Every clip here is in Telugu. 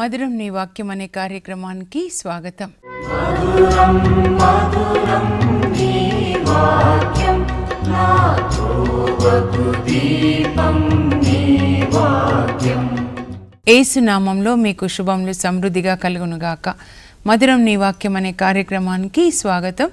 మధురం నీ వాక్యం అనే కార్యక్రమానికి స్వాగతం ఏసునామంలో మీకు శుభములు సమృద్ధిగా కలుగునుగాక మధురం నీ వాక్యం అనే కార్యక్రమానికి స్వాగతం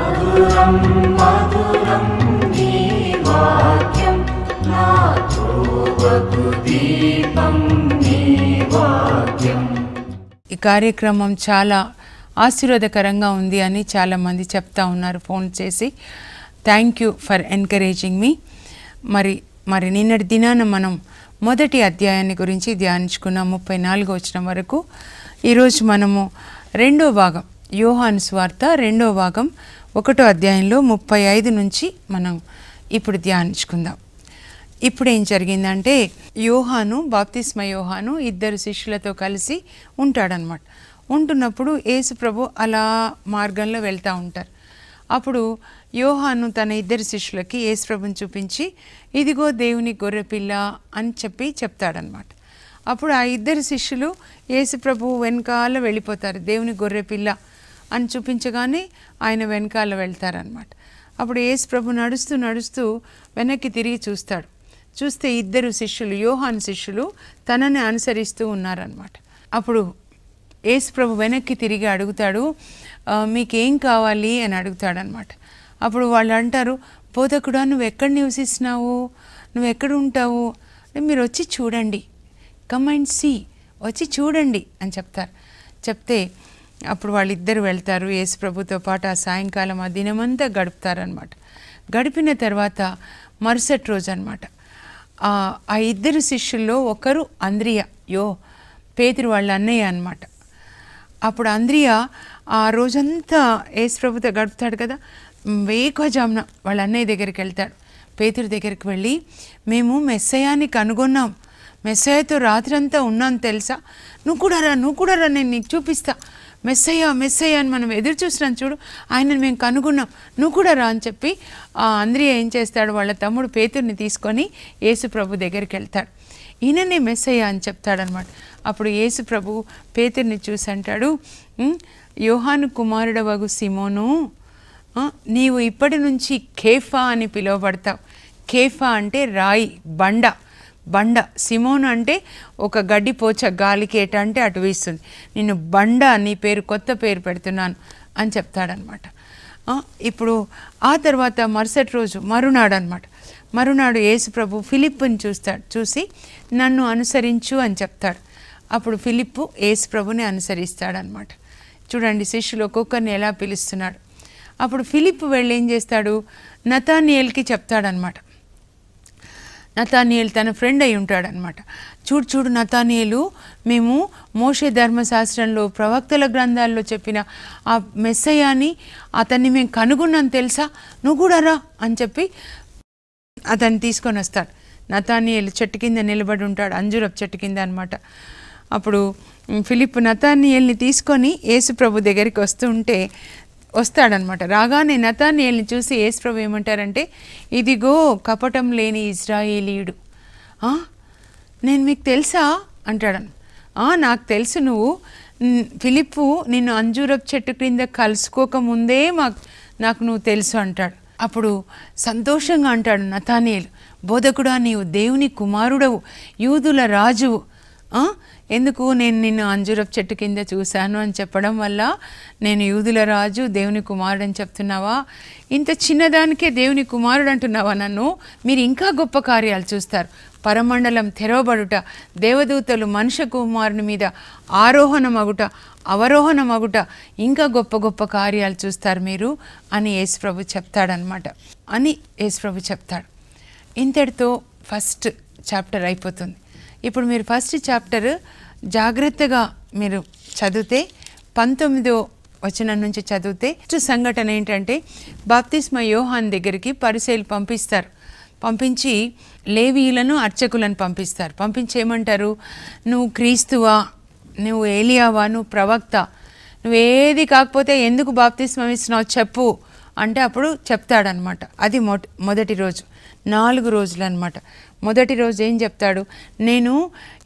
ఈ కార్యక్రమం చాలా ఆశీర్వాదకరంగా ఉంది అని చాలామంది చెప్తా ఉన్నారు ఫోన్ చేసి థ్యాంక్ యూ ఫర్ ఎన్కరేజింగ్ మీ మరి మరి నిన్నటి దినాన మనం మొదటి అధ్యాయాన్ని గురించి ధ్యానించుకున్నాం ముప్పై నాలుగు వచ్చిన వరకు ఈరోజు మనము రెండో భాగం యోహాను స్వార్త రెండో భాగం ఒకటో అధ్యాయంలో ముప్పై ఐదు నుంచి మనం ఇప్పుడు ధ్యానించుకుందాం ఇప్పుడు ఏం జరిగిందంటే యోహాను బాప్తిస్మ యోహాను ఇద్దరు శిష్యులతో కలిసి ఉంటాడనమాట ఉంటున్నప్పుడు యేసు ప్రభు అలా మార్గంలో వెళ్తూ ఉంటారు అప్పుడు యోహాను తన ఇద్దరు శిష్యులకి యేసు ప్రభుని చూపించి ఇదిగో దేవుని గొర్రెపిల్ల అని చెప్పి చెప్తాడనమాట అప్పుడు ఆ ఇద్దరు శిష్యులు యేసు ప్రభు వెనకాల వెళ్ళిపోతారు దేవుని గొర్రెపిల్ల అని చూపించగానే ఆయన వెనకాల వెళ్తారనమాట అప్పుడు యేసు ప్రభు నడుస్తూ నడుస్తూ వెనక్కి తిరిగి చూస్తాడు చూస్తే ఇద్దరు శిష్యులు యోహాన్ శిష్యులు తనని అనుసరిస్తూ ఉన్నారనమాట అప్పుడు యేసు ప్రభు వెనక్కి తిరిగి అడుగుతాడు "ఆ, మీకేం కావాలి అని అడుగుతాడనమాట అప్పుడు వాళ్ళు అంటారు పోతకుడా నువ్వు ఎక్కడ నివసిస్తున్నావు నువ్వు ఎక్కడ ఉంటావు అంటే మీరు వచ్చి చూడండి కమ్ అండ్ సీ వచ్చి చూడండి అని చెప్తారు చెప్తే అప్పుడు వాళ్ళిద్దరు వెళ్తారు యేసు ప్రభుతో పాటు ఆ సాయంకాలం ఆ దినమంతా గడుపుతారనమాట గడిపిన తర్వాత మరుసటి రోజు అనమాట ఆ ఇద్దరు శిష్యుల్లో ఒకరు అంద్రియ యో పేతురు వాళ్ళ అన్నయ్య అనమాట అప్పుడు అంద్రియ ఆ రోజంతా యేసు ప్రభుతో గడుపుతాడు కదా వేకోజామున వాళ్ళ అన్నయ్య దగ్గరికి వెళ్తాడు పేతురు దగ్గరికి వెళ్ళి మేము మెస్సయాన్ని కనుగొన్నాం మెస్సయ్యతో రాత్రంతా ఉన్నాను తెలుసా నువ్వు కూడా రా నువ్వు కూడా రా నేను నీకు చూపిస్తా మెస్సయ్య మెస్సయ్య అని మనం ఎదురు చూసినాం చూడు ఆయనను మేము కనుగొన్నాం నువ్వు కూడా రా అని చెప్పి ఆ అంద్రియ ఏం చేస్తాడు వాళ్ళ తమ్ముడు పేతుర్ని తీసుకొని యేసు ప్రభు దగ్గరికి వెళ్తాడు ఈయననే మెస్సయ్య అని చెప్తాడనమాట అప్పుడు యేసు ప్రభు పేతుర్ని చూసి అంటాడు "ఉమ్, యోహాను కుమారుడవగు సిమోను ఆ, నీవు ఇప్పటి నుంచి ఖేఫా అని పిలువబడతావు ఖేఫా అంటే రాయి బండ బండ సిమోను అంటే ఒక గడ్డిపోచ గాలికి ఎట అంటే అటు వీస్తుంది నిన్ను బండ నీ పేరు కొత్త పేరు పెడుతున్నాను అని చెప్తాడనమాట ఆ, ఇప్పుడు ఆ తర్వాత మరుసటి రోజు మరునాడు అనమాట మరునాడు యేసు ప్రభు ఫిలిప్పుని చూస్తాడు చూసి నన్ను అనుసరించు అని చెప్తాడు అప్పుడు ఫిలిప్పు యేసు ప్రభుని అనుసరిస్తాడనమాట చూడండి శిష్యులు ఒక్కొక్కరిని ఎలా పిలుస్తున్నాడు అప్పుడు ఫిలిప్ వెళ్ళి ఏం చేస్తాడు నతానియల్కి చెప్తాడనమాట నతానియల్ తన ఫ్రెండ్ అయి ఉంటాడనమాట చూడు చూడు నతానియలు మేము మోషే ధర్మశాస్త్రంలో ప్రవక్తల గ్రంథాల్లో చెప్పిన ఆ మెస్సయాని అతన్ని మేము కనుగొన్నాం తెలుసా నువ్వు కూడా రా అని చెప్పి అతన్ని తీసుకొని వస్తాడు నతానియల్ చెట్టు కింద నిలబడి ఉంటాడు అంజురపు చెట్టు కింద అనమాట అప్పుడు ఉమ్, ఫిలిప్ నతానియల్ని తీసుకొని యేసు ప్రభు దగ్గరికి వస్తూ ఉంటే వస్తాడనమాట రాగానే నతానియల్ని చూసి యేసు ప్రభు ఏమంటారంటే ఇదిగో కపటం లేని ఇజ్రాయేలీయుడు "ఆ? నేను మీకు తెలుసా అంటాడు "ఆ, నాకు తెలుసు నువ్వు న్- ఫిలిప్పు నిన్ను అంజూరపు చెట్టు క్రింద కలుసుకోక ముందే మాకు నాకు నువ్వు తెలుసు అంటాడు అప్పుడు సంతోషంగా అంటాడు నతానియలు బోధకుడా నీవు దేవుని కుమారుడవు యూదుల రాజువు ఆ? ఎందుకు నేను నిన్ను అంజూరపు చెట్టు కింద చూశాను అని చెప్పడం వల్ల నేను యూదుల రాజు దేవుని కుమారుడు అని చెప్తున్నావా ఇంత చిన్నదానికే దేవుని కుమారుడు అంటున్నావా నన్ను మీరు ఇంకా గొప్ప కార్యాలు చూస్తారు పరమండలం తెరవబడుట దేవదూతలు మనుష్య కుమారుని మీద ఆరోహణ మగుట అవరోహణ మగుట ఇంకా గొప్ప గొప్ప కార్యాలు చూస్తారు మీరు అని యేసుప్రభు చెప్తాడనమాట అని యేసుప్రభు చెప్తాడు ఇంతటితో ఫస్ట్ చాప్టర్ అయిపోతుంది ఇప్పుడు మీరు ఫస్ట్ చాప్టర్ జాగ్రత్తగా మీరు చదివితే పంతొమ్మిదో వచనం నుంచి చదివితే ఫస్ట్ సంఘటన ఏంటంటే బాప్తిస్మ యోహాన్ దగ్గరికి పరిశైలు పంపిస్తారు పంపించి లేవీయులను అర్చకులను పంపిస్తారు పంపించి ఏమంటారు నువ్వు క్రీస్తువా నువ్వు ఏలియావా నువ్వు ప్రవక్త నువ్వేది కాకపోతే ఎందుకు బాప్తిస్మం ఇస్తున్నావు చెప్పు అంటే అప్పుడు చెప్తాడనమాట అది మొట మొదటి రోజు నాలుగు రోజులు అనమాట మొదటి రోజు ఏం చెప్తాడు నేను ఎడ్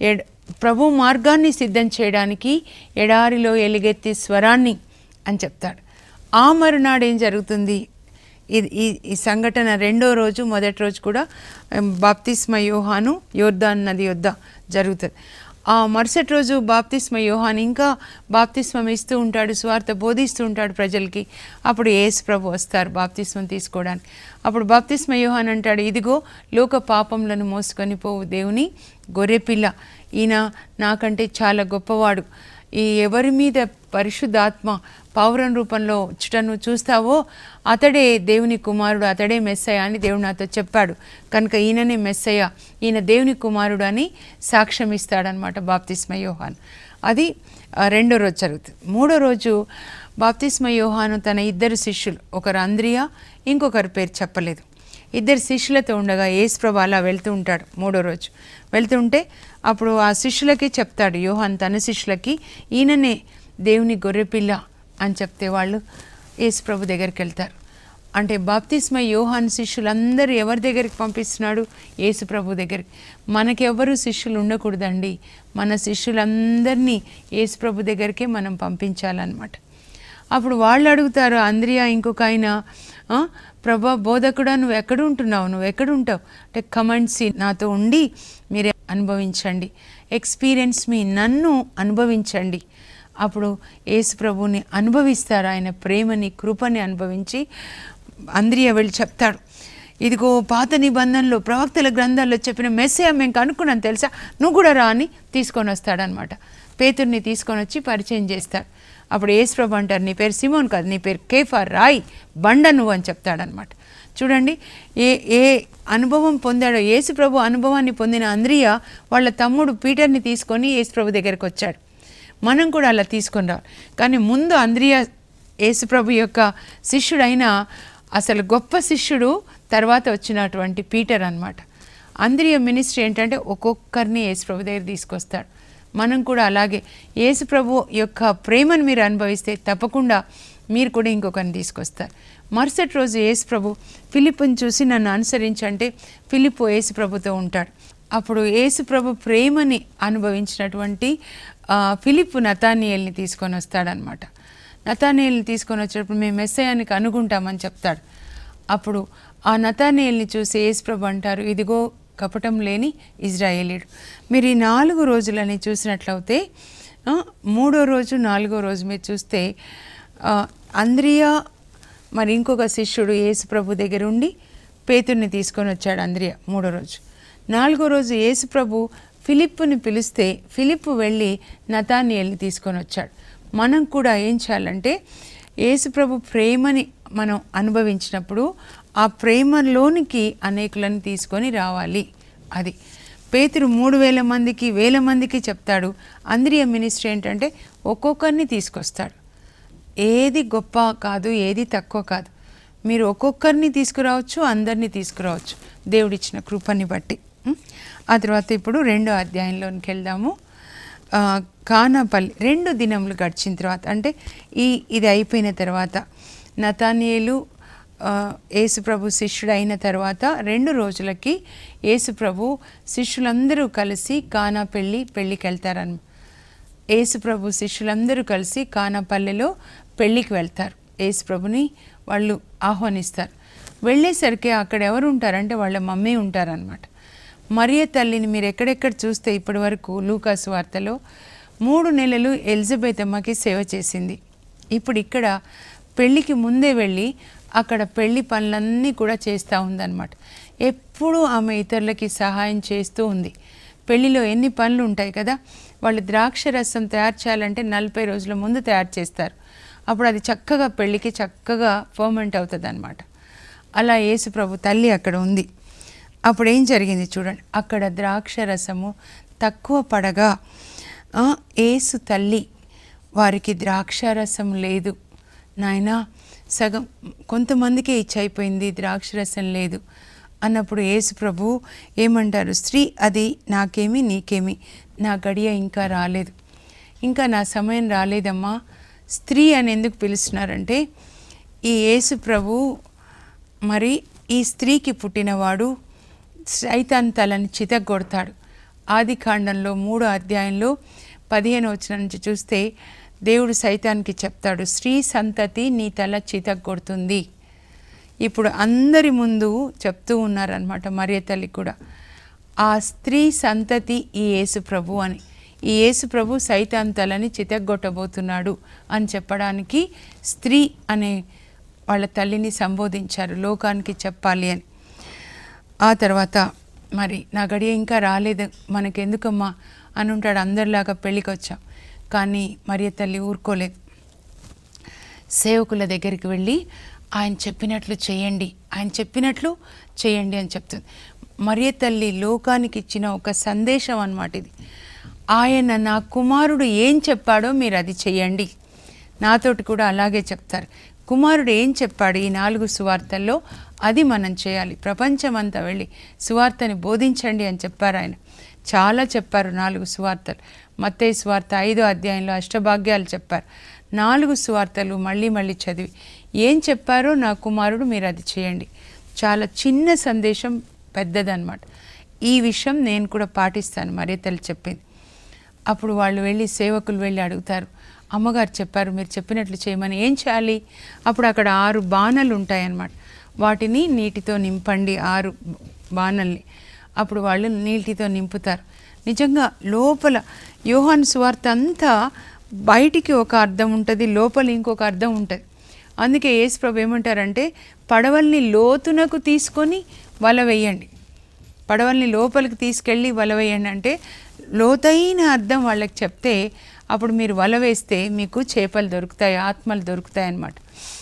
ప్రభు మార్గాన్ని సిద్ధం చేయడానికి ఎడారిలో ఎలుగెత్తి స్వరాన్ని అని చెప్తాడు ఆ మరునాడు ఏం జరుగుతుంది ఇది ఈ ఈ సంఘటన రెండో రోజు మొదటి రోజు కూడా ఉమ్, బాప్తిస్మ యోహాను యోర్దాన్ నది యొద్ద జరుగుతుంది ఆ మరుసటి రోజు బాప్తిస్మ యోహాన్ ఇంకా బాప్తిస్మం ఇస్తూ ఉంటాడు స్వార్థ బోధిస్తూ ఉంటాడు ప్రజలకి అప్పుడు యేసు ప్రభు వస్తారు బాప్తిస్మం తీసుకోవడానికి అప్పుడు బాప్తిస్మ యోహాన్ అంటాడు ఇదిగో లోక పాపంలను మోసుకొని పోవు దేవుని గొర్రెపిల్ల ఈయన నాకంటే చాలా గొప్పవాడు ఈ ఎవరి మీద పరిశుద్ధాత్మ పౌరం రూపంలో వచ్చుటను చూస్తావో అతడే దేవుని కుమారుడు అతడే మెస్సయ్య అని దేవుడు నాతో చెప్పాడు కనుక ఈయననే మెస్సయ్య ఈయన దేవుని కుమారుడు అని సాక్ష్యం ఇస్తాడనమాట బాప్తిస్మ యోహాన్ అది ఆ, రెండో రోజు జరుగుతుంది మూడో రోజు బాప్తిస్మ యోహాను తన ఇద్దరు శిష్యులు ఒకరు అంద్రియా ఇంకొకరి పేరు చెప్పలేదు ఇద్దరు శిష్యులతో ఉండగా యేసుప్రభు అలా వెళ్తూ ఉంటాడు మూడో రోజు వెళ్తుంటే అప్పుడు ఆ శిష్యులకి చెప్తాడు యోహాన్ తన శిష్యులకి ఈయననే దేవుని గొర్రెపిల్ల అని చెప్తే వాళ్ళు యేసుప్రభు దగ్గరికి వెళ్తారు అంటే బాప్తిస్మ యోహాన్ శిష్యులందరూ ఎవరి దగ్గరికి పంపిస్తున్నాడు యేసుప్రభు దగ్గరికి మనకెవ్వరు శిష్యులు ఉండకూడదండి మన శిష్యులందరినీ యేసుప్రభు దగ్గరికే మనం పంపించాలన్నమాట అప్పుడు వాళ్ళు అడుగుతారు అంద్రియా ఇంకొక ఆయన "ఆ, ప్రభా బోధకుడా నువ్వు ఎక్కడ ఉంటున్నావు నువ్వు ఎక్కడ ఉంటావు అంటే కమెంట్స్ నాతో ఉండి మీరే అనుభవించండి ఎక్స్పీరియన్స్ మీ నన్ను అనుభవించండి అప్పుడు యేసు ప్రభుని అనుభవిస్తారు ఆయన ప్రేమని కృపని అనుభవించి అంద్రియ వెళ్ళి చెప్తాడు ఇదిగో పాత నిబంధనలో ప్రవక్తల గ్రంథాల్లో చెప్పిన మెస్సేజ్ మేము కనుక్కున్నాను తెలుసా నువ్వు కూడా రా అని తీసుకొని వస్తాడనమాట పేతుర్ని తీసుకొని వచ్చి పరిచయం చేస్తాడు అప్పుడు యేసుప్రభు అంటారు నీ పేరు సిమోన్ కాదు నీ పేరు కేఫర్ రాయ్ బండ నువ్వు అని చెప్తాడనమాట చూడండి ఏ ఏ అనుభవం పొందాడో యేసుప్రభు అనుభవాన్ని పొందిన అంద్రియ వాళ్ళ తమ్ముడు పీటర్ని తీసుకొని యేసుప్రభు దగ్గరికి వచ్చాడు మనం కూడా అలా తీసుకొని రావాలి కానీ ముందు అంద్రియ యేసుప్రభు యొక్క శిష్యుడైన అసలు గొప్ప శిష్యుడు తర్వాత వచ్చినటువంటి పీటర్ అన్నమాట అంద్రియ మినిస్ట్రీ ఏంటంటే ఒక్కొక్కరిని యేసుప్రభు దగ్గర తీసుకొస్తాడు మనం కూడా అలాగే యేసుప్రభు యొక్క ప్రేమను మీరు అనుభవిస్తే తప్పకుండా మీరు కూడా ఇంకొకరిని తీసుకొస్తారు మరుసటి రోజు యేసుప్రభు ఫిలిప్ని చూసి నన్ను అనుసరించంటే ఫిలిప్ యేసుప్రభుతో ఉంటాడు అప్పుడు యేసుప్రభు ప్రేమని అనుభవించినటువంటి ఆ, ఫిలిప్ నతానియల్ని తీసుకొని వస్తాడనమాట నతానియల్ని తీసుకొని వచ్చేటప్పుడు మేము మెస్సయానికి అనుకుంటామని చెప్తాడు అప్పుడు ఆ నతానియల్ని చూసి యేసుప్రభు అంటారు ఇదిగో కపటం లేని ఇజ్రాయేలీడు మీరు ఈ నాలుగు రోజులని చూసినట్లయితే ఆ, మూడో రోజు నాలుగో రోజు మీరు చూస్తే ఆ, అంద్రియా మరి ఇంకొక శిష్యుడు యేసుప్రభు దగ్గర ఉండి పేతుర్ని తీసుకొని వచ్చాడు అంద్రియ మూడో రోజు నాలుగో రోజు యేసుప్రభు ఫిలిప్పుని పిలిస్తే ఫిలిప్పు వెళ్ళి నతానియల్ని తీసుకొని వచ్చాడు మనం కూడా ఏం చేయాలంటే యేసుప్రభు ప్రేమని మనం అనుభవించినప్పుడు ఆ ప్రేమలోనికి అనేకులను తీసుకొని రావాలి అది పేతురు మూడు వేల మందికి వేల మందికి చెప్తాడు అంద్రియ మినిస్ట్రీ ఏంటంటే ఒక్కొక్కరిని తీసుకొస్తాడు ఏది గొప్ప కాదు ఏది తక్కువ కాదు మీరు ఒక్కొక్కరిని తీసుకురావచ్చు అందరినీ తీసుకురావచ్చు దేవుడిచ్చిన కృపని బట్టి ఉం? ఆ తర్వాత ఇప్పుడు రెండో అధ్యాయంలోనికి వెళ్దాము ఆ, కానాపల్లి రెండు దినములు గడిచిన తర్వాత అంటే ఈ ఇది అయిపోయిన తర్వాత నతానియేలు ఆ, యేసుప్రభు శిష్యుడు అయిన తర్వాత రెండు రోజులకి యేసుప్రభు శిష్యులందరూ కలిసి కానా పెళ్ళి పెళ్ళికి వెళ్తారని యేసుప్రభు శిష్యులందరూ కలిసి కానాపల్లెలో పెళ్ళికి వెళ్తారు యేసుప్రభుని వాళ్ళు ఆహ్వానిస్తారు వెళ్ళేసరికి అక్కడ ఎవరు ఉంటారంటే వాళ్ళ మమ్మీ ఉంటారనమాట మరియ తల్లిని మీరు ఎక్కడెక్కడ చూస్తే ఇప్పటి వరకు లూకాసు వార్తలో మూడు నెలలు ఎలిజబెత్ అమ్మకి సేవ చేసింది ఇప్పుడు ఇక్కడ పెళ్ళికి ముందే వెళ్ళి అక్కడ పెళ్లి పనులన్నీ కూడా చేస్తూ ఉందన్నమాట ఎప్పుడూ ఆమె ఇతరులకి సహాయం చేస్తూ ఉంది పెళ్లిలో ఎన్ని పనులు ఉంటాయి కదా వాళ్ళు ద్రాక్ష రసం తయారు చేయాలంటే నలభై రోజుల ముందు తయారు చేస్తారు అప్పుడు అది చక్కగా పెళ్ళికి చక్కగా ఫర్మెంట్ అవుతుంది అనమాట అలా యేసు ప్రభు తల్లి అక్కడ ఉంది అప్పుడు ఏం జరిగింది చూడండి అక్కడ ద్రాక్ష రసము తక్కువ పడగా ఆ, యేసు తల్లి వారికి ద్రాక్షారసం లేదు నాయనా సగం కొంతమందికే ఇచ్చి అయిపోయింది ద్రాక్షరసం లేదు అన్నప్పుడు యేసు ప్రభు ఏమంటారు స్త్రీ అది నాకేమి నీకేమి నా గడియ ఇంకా రాలేదు ఇంకా నా సమయం రాలేదమ్మా స్త్రీ అని ఎందుకు పిలుస్తున్నారంటే ఈ యేసు ప్రభు మరి ఈ స్త్రీకి పుట్టినవాడు సైతాన్ తలని చితగొడతాడు ఆది కాండంలో మూడో అధ్యాయంలో పదిహేను వచ్చిన నుంచి చూస్తే దేవుడు సైతానికి చెప్తాడు స్త్రీ సంతతి నీ తల చితగొడుతుంది ఇప్పుడు అందరి ముందు చెప్తూ ఉన్నారనమాట మరియ తల్లి కూడా ఆ స్త్రీ సంతతి ఈ యేసు ప్రభు అని ఈ యేసు ప్రభు సైతాన్ తలని చితగ్గొట్టబోతున్నాడు అని చెప్పడానికి స్త్రీ అనే వాళ్ళ తల్లిని సంబోధించారు లోకానికి చెప్పాలి అని ఆ తర్వాత మరి నా గడియ ఇంకా రాలేదు మనకెందుకమ్మా అని ఉంటాడు అందరిలాగా పెళ్ళికి వచ్చాం కానీ మరియ తల్లి ఊరుకోలేదు సేవకుల దగ్గరికి వెళ్ళి ఆయన చెప్పినట్లు చేయండి ఆయన చెప్పినట్లు చేయండి అని చెప్తుంది మరియ తల్లి లోకానికి ఇచ్చిన ఒక సందేశం అన్నమాట ఇది ఆయన నా కుమారుడు ఏం చెప్పాడో మీరు అది చేయండి నాతోటి కూడా అలాగే చెప్తారు కుమారుడు ఏం చెప్పాడు ఈ నాలుగు సువార్తల్లో అది మనం చేయాలి ప్రపంచమంతా వెళ్ళి సువార్తని బోధించండి అని చెప్పారు ఆయన చాలా చెప్పారు నాలుగు సువార్తలు మత్తయి సువార్త ఐదో అధ్యాయంలో అష్టభాగ్యాలు చెప్పారు నాలుగు సువార్తలు మళ్ళీ మళ్ళీ చదివి ఏం చెప్పారో నా కుమారుడు మీరు అది చేయండి చాలా చిన్న సందేశం పెద్దదన్నమాట ఈ విషయం నేను కూడా పాటిస్తాను మరీ తల్లి చెప్పింది అప్పుడు వాళ్ళు వెళ్ళి సేవకులు వెళ్ళి అడుగుతారు అమ్మగారు చెప్పారు మీరు చెప్పినట్లు చేయమని ఏం చేయాలి అప్పుడు అక్కడ ఆరు బాణలు ఉంటాయన్నమాట వాటిని నీటితో నింపండి ఆరు బాణల్ని అప్పుడు వాళ్ళు నీటితో నింపుతారు నిజంగా లోపల యోహాన్ సువార్త అంతా బయటికి ఒక అర్థం ఉంటుంది లోపల ఇంకొక అర్థం ఉంటుంది అందుకే యేసు ప్రభు ఏమంటారంటే పడవల్ని లోతునకు తీసుకొని వల వేయండి పడవల్ని లోపలికి తీసుకెళ్ళి వల వేయండి అంటే లోతైన అర్థం వాళ్ళకి చెప్తే అప్పుడు మీరు వల వేస్తే మీకు చేపలు దొరుకుతాయి ఆత్మలు దొరుకుతాయి అన్నమాట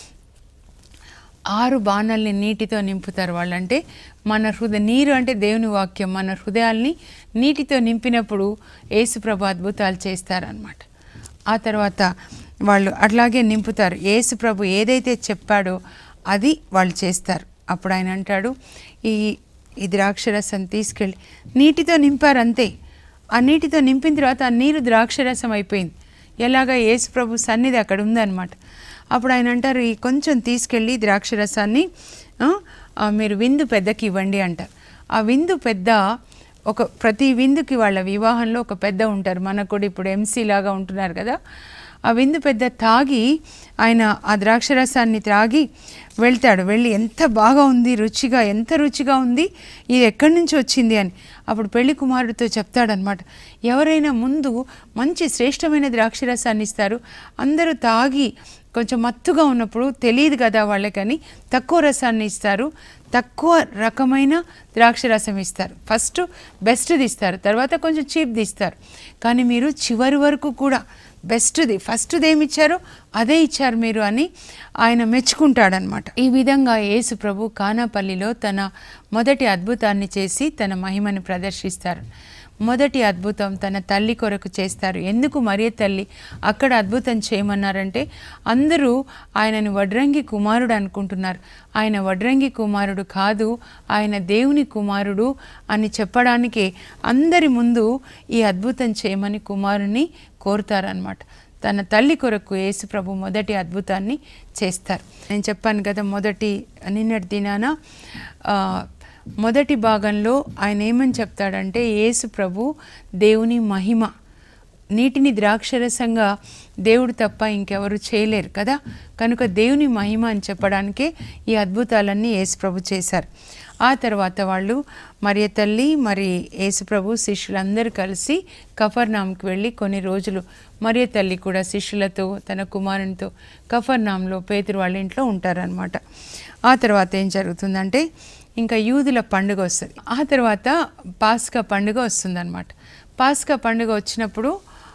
ఆరు బాణల్ని నీటితో నింపుతారు వాళ్ళంటే మన హృదయ నీరు అంటే దేవుని వాక్యం మన హృదయాల్ని నీటితో నింపినప్పుడు యేసుప్రభు అద్భుతాలు చేస్తారనమాట ఆ తర్వాత వాళ్ళు అట్లాగే నింపుతారు యేసుప్రభు ఏదైతే చెప్పాడో అది వాళ్ళు చేస్తారు అప్పుడు ఆయన అంటాడు ఈ ఈ ద్రాక్షరసం తీసుకెళ్ళి నీటితో నింపారు అంతే ఆ నీటితో నింపిన తర్వాత ఆ నీరు ద్రాక్షరసం అయిపోయింది ఎలాగ యేసు ప్రభు సన్నిధి అక్కడ ఉందన్నమాట అప్పుడు ఆయన అంటారు ఈ కొంచెం తీసుకెళ్ళి ద్రాక్షరసాన్ని ఆ, ఆ, మీరు విందు పెద్దకి ఇవ్వండి అంటారు ఆ విందు పెద్ద ఒక ప్రతి విందుకి వాళ్ళ వివాహంలో ఒక పెద్ద ఉంటారు మనకు కూడా ఇప్పుడు ఎంసీ లాగా ఉంటున్నారు కదా ఆ విందు పెద్ద తాగి ఆయన ఆ ద్రాక్షరసాన్ని త్రాగి వెళ్తాడు వెళ్ళి ఎంత బాగా ఉంది రుచిగా ఎంత రుచిగా ఉంది ఇది ఎక్కడి నుంచి వచ్చింది అని అప్పుడు పెళ్లి కుమారుడితో చెప్తాడనమాట ఎవరైనా ముందు మంచి శ్రేష్టమైన ద్రాక్షరసాన్ని ఇస్తారు అందరూ తాగి కొంచెం మత్తుగా ఉన్నప్పుడు తెలియదు కదా వాళ్ళకని తక్కువ రసాన్ని ఇస్తారు తక్కువ రకమైన ద్రాక్ష రసం ఇస్తారు ఫస్ట్ బెస్ట్ది ఇస్తారు తర్వాత కొంచెం చీప్ది ఇస్తారు కానీ మీరు చివరి వరకు కూడా బెస్ట్ది ఫస్ట్ది ఏమి ఇచ్చారో అదే ఇచ్చారు మీరు అని ఆయన మెచ్చుకుంటాడనమాట ఈ విధంగా యేసు ప్రభు కానాపల్లిలో తన మొదటి అద్భుతాన్ని చేసి తన మహిమని ప్రదర్శిస్తారు మొదటి అద్భుతం తన తల్లి కొరకు చేస్తారు ఎందుకు మరియ తల్లి అక్కడ అద్భుతం చేయమన్నారంటే అందరూ ఆయనను వడ్రంగి కుమారుడు అనుకుంటున్నారు ఆయన వడ్రంగి కుమారుడు కాదు ఆయన దేవుని కుమారుడు అని చెప్పడానికే అందరి ముందు ఈ అద్భుతం చేయమని కుమారుని కోరుతారనమాట తన తల్లి కొరకు యేసు ప్రభు మొదటి అద్భుతాన్ని చేస్తారు నేను చెప్పాను కదా మొదటి నిన్నటి దినాన ఆ, మొదటి భాగంలో ఆయన ఏమని చెప్తాడంటే యేసు ప్రభు దేవుని మహిమ నీటిని ద్రాక్షరసంగా దేవుడు తప్ప ఇంకెవరు చేయలేరు కదా కనుక దేవుని మహిమ అని చెప్పడానికే ఈ అద్భుతాలన్నీ యేసుప్రభు చేశారు ఆ తర్వాత వాళ్ళు మరియ తల్లి మరి యేసుప్రభు శిష్యులందరూ కలిసి కఫర్నామ్కి వెళ్ళి కొన్ని రోజులు మరియ తల్లి కూడా శిష్యులతో తన కుమారునితో కఫర్నామ్లో పేతురు వాళ్ళ ఇంట్లో ఉంటారనమాట ఆ తర్వాత ఏం జరుగుతుందంటే ఇంకా యూదుల పండుగ వస్తుంది ఆ తర్వాత పాస్కా పండుగ వస్తుందన్నమాట పాస్కా పండుగ వచ్చినప్పుడు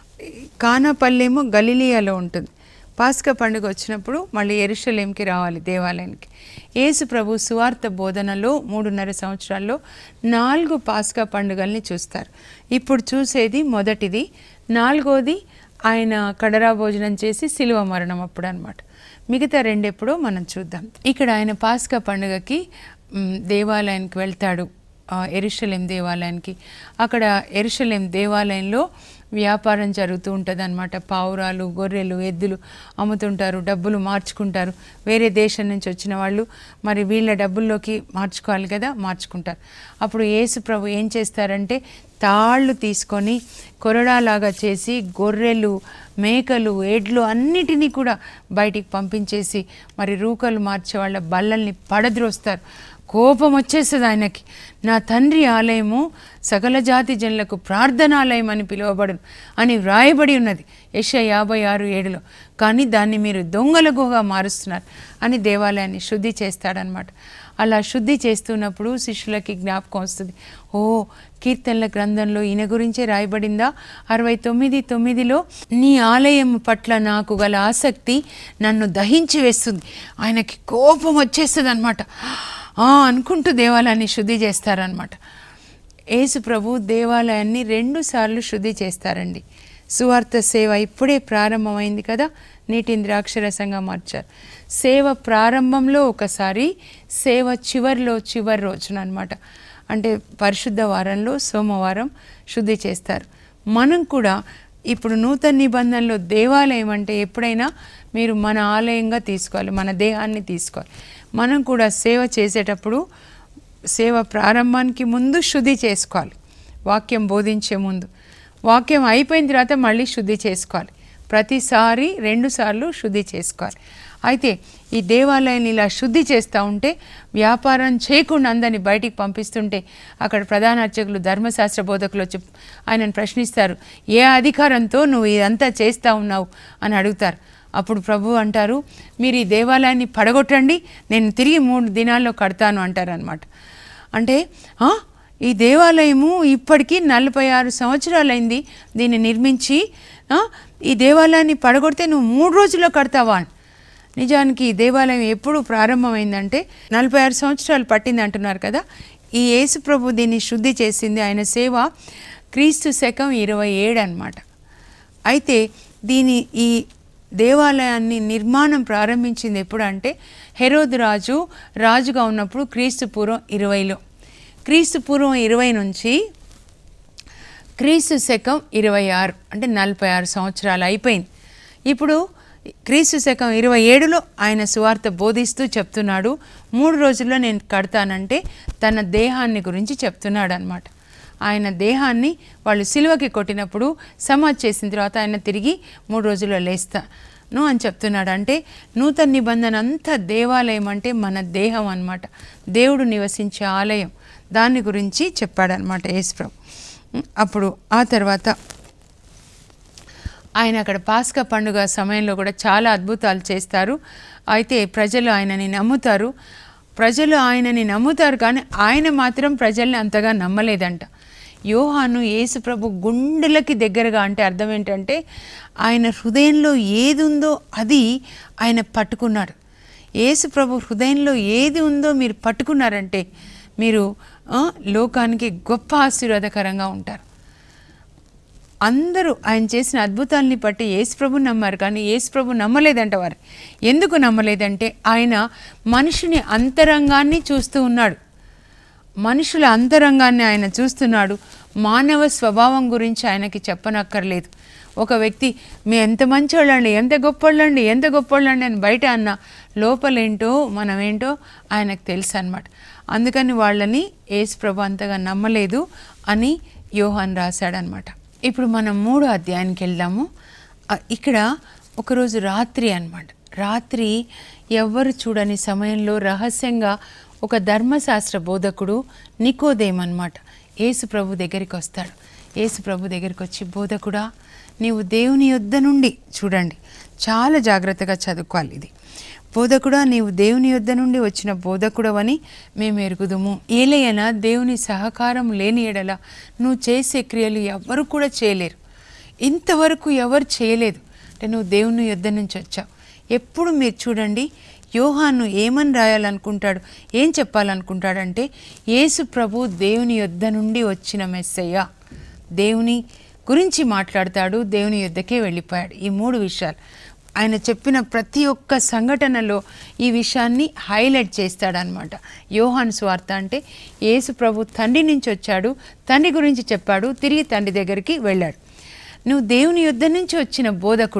కానాపల్లేమో గలిలియాలో ఉంటుంది పాస్కా పండుగ వచ్చినప్పుడు మళ్ళీ ఎరుషలేంకి రావాలి దేవాలయానికి యేసు ప్రభు సువార్త బోధనలో మూడున్నర సంవత్సరాల్లో నాలుగు పాస్కా పండుగల్ని చూస్తారు ఇప్పుడు చూసేది మొదటిది నాలుగోది ఆయన కడరా భోజనం చేసి శిలువ మరణం అప్పుడు అనమాట మిగతా రెండెప్పుడో మనం చూద్దాం ఇక్కడ ఆయన పాస్కా పండుగకి మ్, దేవాలయానికి వెళ్తాడు ఆ, ఎరుషలేం దేవాలయానికి అక్కడ ఎరుషలేం దేవాలయంలో వ్యాపారం జరుగుతూ ఉంటుంది అనమాట పావురాలు గొర్రెలు ఎద్దులు అమ్ముతుంటారు డబ్బులు మార్చుకుంటారు వేరే దేశం నుంచి వచ్చిన వాళ్ళు మరి వీళ్ళ డబ్బుల్లోకి మార్చుకోవాలి కదా మార్చుకుంటారు అప్పుడు యేసు ప్రభు ఏం చేస్తారంటే తాళ్ళు తీసుకొని కొరడాలాగా చేసి గొర్రెలు మేకలు ఎడ్లు అన్నిటినీ కూడా బయటికి పంపించేసి మరి రూకలు మార్చే వాళ్ళ బల్లల్ని పడద్రోస్తారు కోపం వచ్చేస్తుంది ఆయనకి నా తండ్రి ఆలయము సకల జాతి జనులకు ప్రార్థనాలయం అని పిలువబడును అని వ్రాయబడి ఉన్నది యశ యాభై ఆరు ఏడులో కానీ దాన్ని మీరు దొంగల గుహగా మారుస్తున్నారు అని దేవాలయాన్ని శుద్ధి చేస్తాడనమాట అలా శుద్ధి చేస్తున్నప్పుడు శిష్యులకి జ్ఞాపకం వస్తుంది ఓ కీర్తనల గ్రంథంలో ఈయన గురించే రాయబడిందా అరవై తొమ్మిది తొమ్మిదిలో నీ ఆలయం పట్ల నాకు గల ఆసక్తి నన్ను దహించి వేస్తుంది ఆయనకి కోపం వచ్చేస్తుంది అనమాట అనుకుంటూ దేవాలయాన్ని శుద్ధి చేస్తారనమాట యేసు ప్రభు దేవాలయాన్ని రెండు సార్లు శుద్ధి చేస్తారండి సువార్త సేవ ఇప్పుడే ప్రారంభమైంది కదా నీటిని ద్రాక్షరసంగా మార్చారు సేవ ప్రారంభంలో ఒకసారి సేవ చివరిలో చివరి రోజున అనమాట అంటే పరిశుద్ధ వారంలో సోమవారం శుద్ధి చేస్తారు మనం కూడా ఇప్పుడు నూతన నిబంధనలో దేవాలయం అంటే ఎప్పుడైనా మీరు మన ఆలయంగా తీసుకోవాలి మన దేహాన్ని తీసుకోవాలి మనం కూడా సేవ చేసేటప్పుడు సేవ ప్రారంభానికి ముందు శుద్ధి చేసుకోవాలి వాక్యం బోధించే ముందు వాక్యం అయిపోయిన తర్వాత మళ్ళీ శుద్ధి చేసుకోవాలి ప్రతిసారి రెండుసార్లు శుద్ధి చేసుకోవాలి అయితే ఈ దేవాలయాన్ని ఇలా శుద్ధి చేస్తూ ఉంటే వ్యాపారం చేయకుండా అందరిని బయటికి పంపిస్తుంటే అక్కడ ప్రధాన అర్చకులు ధర్మశాస్త్ర బోధకులు వచ్చి ఆయనను ప్రశ్నిస్తారు ఏ అధికారంతో నువ్వు ఇదంతా చేస్తూ ఉన్నావు అని అడుగుతారు అప్పుడు ప్రభు అంటారు మీరు ఈ దేవాలయాన్ని పడగొట్టండి నేను తిరిగి మూడు దినాల్లో కడతాను అంటారనమాట అంటే "ఆ, ఈ దేవాలయము ఇప్పటికీ నలభై ఆరు సంవత్సరాలైంది దీన్ని నిర్మించి ఆ, ఈ దేవాలయాన్ని పడగొడితే నువ్వు మూడు రోజుల్లో కడతావా అని నిజానికి ఈ దేవాలయం ఎప్పుడు ప్రారంభమైందంటే నలభై ఆరు సంవత్సరాలు పట్టింది అంటున్నారు కదా ఈ యేసు ప్రభు దీన్ని శుద్ధి చేసింది ఆయన సేవ క్రీస్తు శకం ఇరవై ఏడు అనమాట అయితే దీని ఈ దేవాలయాన్ని నిర్మాణం ప్రారంభించింది ఎప్పుడు అంటే హెరోద్ రాజు రాజుగా ఉన్నప్పుడు క్రీస్తు పూర్వం ఇరవైలో క్రీస్తు పూర్వం ఇరవై నుంచి క్రీస్తు శకం ఇరవై ఆరు అంటే నలభై ఆరు సంవత్సరాలు అయిపోయింది ఇప్పుడు క్రీస్తు శకం ఇరవై ఏడులో ఆయన సువార్త బోధిస్తూ చెప్తున్నాడు మూడు రోజుల్లో నేను కడతానంటే తన దేహాన్ని గురించి చెప్తున్నాడు అనమాట ఆయన దేహాన్ని వాళ్ళు సిలువకి కొట్టినప్పుడు సమాధి చేసిన తర్వాత ఆయన తిరిగి మూడు రోజుల్లో లేస్తాను అని చెప్తున్నాడు అంటే నూతన నిబంధన అంతా దేవాలయం అంటే మన దేహం అన్నమాట దేవుడు నివసించే ఆలయం దాని గురించి చెప్పాడనమాట యేసుప్రభు అప్పుడు ఆ తర్వాత ఆయన అక్కడ పాస్కా పండుగ సమయంలో కూడా చాలా అద్భుతాలు చేస్తారు అయితే ప్రజలు ఆయనని నమ్ముతారు ప్రజలు ఆయనని నమ్ముతారు కానీ ఆయన మాత్రం ప్రజల్ని అంతగా నమ్మలేదంట యోహాను యేసు ప్రభు గుండెలకి దగ్గరగా అంటే అర్థం ఏంటంటే ఆయన హృదయంలో ఏది ఉందో అది ఆయన పట్టుకున్నాడు యేసు ప్రభు హృదయంలో ఏది ఉందో మీరు పట్టుకున్నారంటే మీరు ఆ, లోకానికి గొప్ప ఆశీర్వాదకరంగా ఉంటారు అందరూ ఆయన చేసిన అద్భుతాలని బట్టి యేసు ప్రభు నమ్మారు కానీ యేసు ప్రభు నమ్మలేదంట వారు ఎందుకు నమ్మలేదంటే ఆయన మనిషిని అంతరంగాన్ని చూస్తూ ఉన్నాడు మనుషుల అంతరంగాన్ని ఆయన చూస్తున్నాడు మానవ స్వభావం గురించి ఆయనకి చెప్పనక్కర్లేదు ఒక వ్యక్తి మీ ఎంత మంచోళ్ళండి ఎంత గొప్పోళ్ళండి ఎంత గొప్పోళ్ళండి అని బయట అన్న లోపలేంటో మనమేంటో ఆయనకు తెలుసు అనమాట అందుకని వాళ్ళని యేసు ప్రభు అంతగా నమ్మలేదు అని యోహాన్ రాశాడనమాట ఇప్పుడు మనం మూడో అధ్యాయానికి వెళ్దాము ఆ, ఇక్కడ ఒకరోజు రాత్రి అన్నమాట రాత్రి ఎవ్వరు చూడని సమయంలో రహస్యంగా ఒక ధర్మశాస్త్ర బోధకుడు నికోదేం అనమాట యేసు ప్రభు దగ్గరికి వస్తాడు యేసు ప్రభు దగ్గరికి వచ్చి బోధకుడా నీవు దేవుని యొద్ద నుండి చూడండి చాలా జాగ్రత్తగా చదువుకోవాలి ఇది బోధకుడా నీవు దేవుని యొద్ద నుండి వచ్చిన బోధకుడవని మేము ఎరుగుదుము ఏలయన దేవుని సహకారం లేని ఎడల నువ్వు చేసే క్రియలు ఎవ్వరు కూడా చేయలేరు ఇంతవరకు ఎవరు చేయలేదు అంటే నువ్వు దేవుని యొద్ద నుంచి వచ్చావు ఎప్పుడు మీరు చూడండి యోహాను ఏమని రాయాలనుకుంటాడు ఏం చెప్పాలనుకుంటాడంటే యేసు ప్రభు దేవుని యొద్ద నుండి వచ్చిన మెస్సయ్య దేవుని గురించి మాట్లాడతాడు దేవుని యుద్ధకే వెళ్ళిపోయాడు ఈ మూడు విషయాలు ఆయన చెప్పిన ప్రతి ఒక్క సంఘటనలో ఈ విషయాన్ని హైలైట్ చేస్తాడనమాట యోహాన్ స్వార్థ అంటే యేసు ప్రభు తండ్రి నుంచి వచ్చాడు తండ్రి గురించి చెప్పాడు తిరిగి తండ్రి దగ్గరికి వెళ్ళాడు నువ్వు దేవుని యుద్ధ నుంచి వచ్చిన బోధకుడు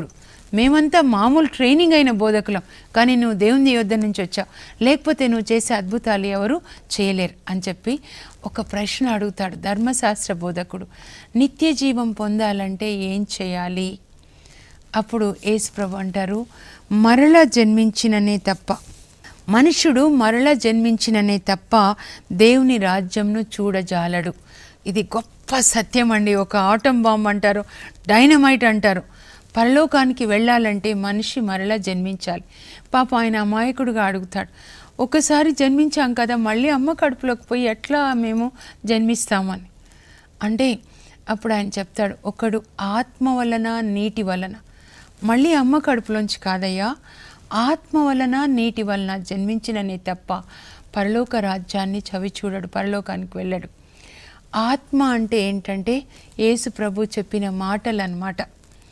మేమంతా మామూలు ట్రైనింగ్ అయిన బోధకులం కానీ నువ్వు దేవుని యొద్ద నుంచి వచ్చావు లేకపోతే నువ్వు చేసే అద్భుతాలు ఎవరు చేయలేరు అని చెప్పి ఒక ప్రశ్న అడుగుతాడు ధర్మశాస్త్ర బోధకుడు నిత్య జీవం పొందాలంటే ఏం చేయాలి అప్పుడు యేసుప్రభు అంటారు మరల జన్మించిననే తప్ప మనుషుడు మరల జన్మించిననే తప్ప దేవుని రాజ్యంను చూడజాలడు ఇది గొప్ప సత్యం అండి ఒక ఆటం బాంబ్ అంటారు డైనమైట్ అంటారు పరలోకానికి వెళ్ళాలంటే మనిషి మరలా జన్మించాలి పాప ఆయన అమాయకుడుగా అడుగుతాడు ఒకసారి జన్మించాం కదా మళ్ళీ అమ్మ కడుపులోకి పోయి ఎట్లా మేము జన్మిస్తామని అంటే అప్పుడు ఆయన చెప్తాడు ఒకడు ఆత్మ వలన నీటి వలన మళ్ళీ అమ్మ కడుపులోంచి కాదయ్యా ఆత్మ వలన నీటి వలన జన్మించిననే తప్ప పరలోక రాజ్యాన్ని చవి చూడడు పరలోకానికి వెళ్ళడు ఆత్మ అంటే ఏంటంటే యేసు ప్రభు చెప్పిన మాటలు అన్నమాట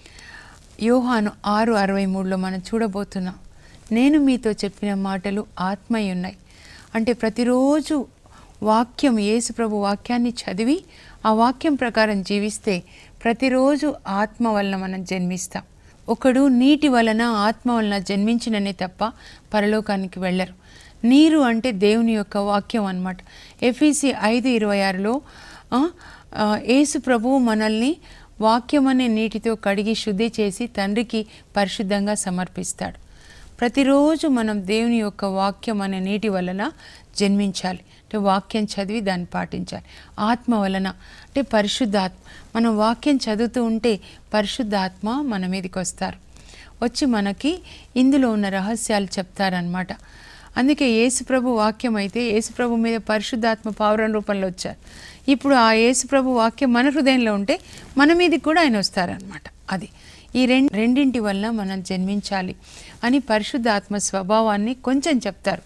యోహాను ఆరు అరవై మూడులో మనం చూడబోతున్నాం నేను మీతో చెప్పిన మాటలు ఆత్మయి ఉన్నాయి అంటే ప్రతిరోజు వాక్యం యేసు ప్రభు వాక్యాన్ని చదివి ఆ వాక్యం ప్రకారం జీవిస్తే ప్రతిరోజు ఆత్మ వలన మనం జన్మిస్తాం ఒకడు నీటి వలన ఆత్మ వలన జన్మించిననే తప్ప పరలోకానికి వెళ్ళరు నీరు అంటే దేవుని యొక్క వాక్యం అన్నమాట ఎఫీసీ ఐదు ఇరవై ఆరులో ఆ, ఆ, యేసు ప్రభువు మనల్ని వాక్యం అనే నీటితో కడిగి శుద్ధి చేసి తండ్రికి పరిశుద్ధంగా సమర్పిస్తాడు ప్రతిరోజు మనం దేవుని యొక్క వాక్యం అనే నీటి వలన జన్మించాలి అంటే వాక్యం చదివి దాన్ని పాటించాలి ఆత్మ వలన అంటే పరిశుద్ధాత్మ మనం వాక్యం చదువుతూ ఉంటే పరిశుద్ధాత్మ మన మీదకి వస్తారు వచ్చి మనకి ఇందులో ఉన్న రహస్యాలు చెప్తారనమాట అందుకే యేసుప్రభు వాక్యం అయితే యేసుప్రభు మీద పరిశుద్ధాత్మ పావురం రూపంలో వచ్చారు ఇప్పుడు ఆ యేసుప్రభు వాక్యం మన హృదయంలో ఉంటే మన మీదకి కూడా ఆయన వస్తారనమాట అది ఈ రెండు రెండింటి వల్ల మనం జన్మించాలి అని పరిశుద్ధాత్మ స్వభావాన్ని కొంచెం చెప్తారు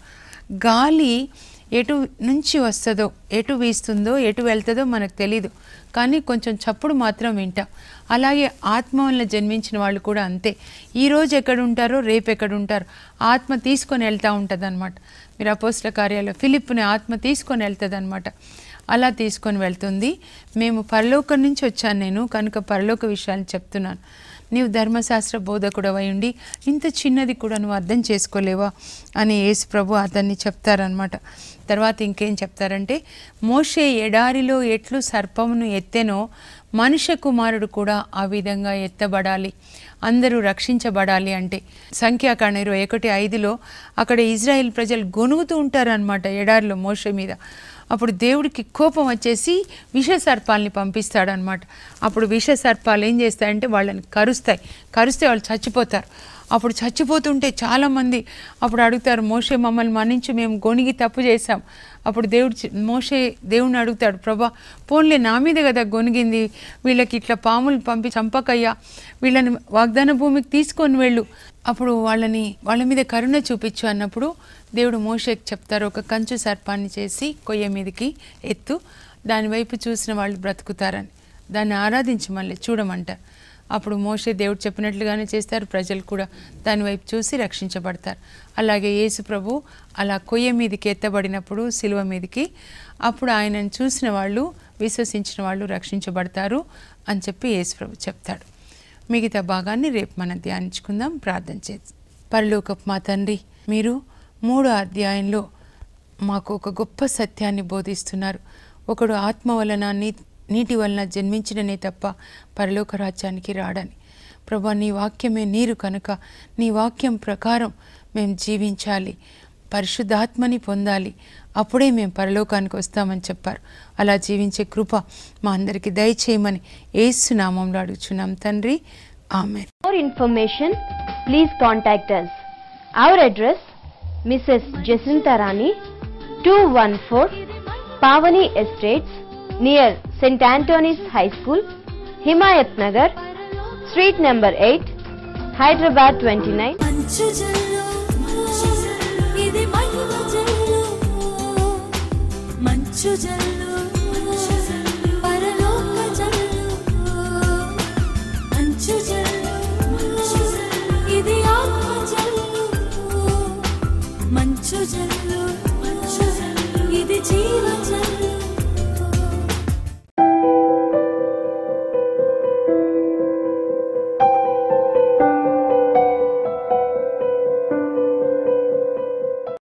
గాలి ఎటు నుంచి వస్తుందో ఎటు వీస్తుందో ఎటు వెళ్తుందో మనకు తెలీదు కానీ కొంచెం చప్పుడు మాత్రం వింటాం అలాగే ఆత్మ వల్ల జన్మించిన వాళ్ళు కూడా అంతే ఈ రోజు ఎక్కడ ఉంటారో రేపు ఎక్కడ ఉంటారు ఆత్మ తీసుకొని వెళ్తూ ఉంటుంది అనమాట మీరు అపోస్ల కార్యాలయం ఫిలిప్ని ఆత్మ తీసుకొని వెళ్తుంది అనమాట అలా తీసుకొని వెళ్తుంది మేము పరలోకం నుంచి వచ్చాను నేను కనుక పరలోక విషయాలు చెప్తున్నాను నీవు ధర్మశాస్త్ర బోధకుడవై ఉండి ఇంత చిన్నది కూడా నువ్వు అర్థం చేసుకోలేవా అని యేసు ప్రభు అతన్ని చెప్తారనమాట తర్వాత ఇంకేం చెప్తారంటే మోషే ఎడారిలో ఎట్లు సర్పమును ఎత్తెనో మనుష్య కుమారుడు కూడా ఆ విధంగా ఎత్తబడాలి అందరూ రక్షించబడాలి అంటే సంఖ్యాకాండ ఇరవై ఒకటి ఐదులో అక్కడ ఇజ్రాయెల్ ప్రజలు గొనుగుతూ ఉంటారనమాట ఎడారిలో మోషే మీద అప్పుడు దేవుడికి కోపం వచ్చేసి విష సర్పాలని పంపిస్తాడనమాట అప్పుడు విష సర్పాలు ఏం చేస్తాయంటే వాళ్ళని కరుస్తాయి కరిస్తే వాళ్ళు చచ్చిపోతారు అప్పుడు చచ్చిపోతుంటే చాలామంది అప్పుడు అడుగుతారు మోషే మమ్మల్ని మన్నించి మేము గొనిగి తప్పు చేశాం అప్పుడు దేవుడు చి- మోషే దేవుడిని అడుగుతాడు ప్రభా పోన్లే నా మీద కదా గొనిగింది వీళ్ళకి ఇట్లా పాములు పంపి చంపకయ్యా వీళ్ళని వాగ్దాన భూమికి తీసుకొని వెళ్ళు అప్పుడు వాళ్ళని వాళ్ళ మీద కరుణ చూపించు అన్నప్పుడు దేవుడు మోషేకి చెప్తారు ఒక కంచు సర్పాన్ని చేసి కొయ్య మీదకి ఎత్తు దాని వైపు చూసిన వాళ్ళు బ్రతుకుతారని దాన్ని ఆరాధించి మళ్ళీ చూడమంటారు అప్పుడు మోషే దేవుడు చెప్పినట్లుగానే చేస్తారు ప్రజలు కూడా దాని వైపు చూసి రక్షించబడతారు అలాగే యేసు ప్రభు అలా కొయ్య మీదకి ఎత్తబడినప్పుడు సిలువ మీదకి అప్పుడు ఆయనను చూసిన వాళ్ళు విశ్వసించిన వాళ్ళు రక్షించబడతారు అని చెప్పి యేసు ప్రభు చెప్తాడు మిగతా భాగాన్ని రేపు మనం ధ్యానించుకుందాం ప్రార్థన చేసి పరలోకపు మా తండ్రి మీరు మూడో అధ్యాయంలో మాకు ఒక గొప్ప సత్యాన్ని బోధిస్తున్నారు ఒకడు ఆత్మ వలన నీ నీటి వలన జన్మించిననే తప్ప పరలోక రాజ్యానికి రాడని ప్రభా నీ వాక్యమే నీరు కనుక నీ వాక్యం ప్రకారం మేము జీవించాలి పరిశుద్ధాత్మని పొందాలి అప్పుడే మేము పరలోకానికి వస్తామని చెప్పారు అలా జీవించే కృప మా అందరికీ దయచేయమని ఏసునామంలో అడుగుచున్నాం తండ్రి ఆమె For information, please contact us. Our address Mrs. Jacinta Rani, 214 Pavani Estates, near St. Anthony's High School, Himayat Nagar, Street number 8, Hyderabad 29. మంచు జల్లు ఇది మహిమ జల్లు మంచు జల్లు పరలోక జల్లు మంచు జల్లు ఇది ఆత్మ జల్లు మంచు జల్లు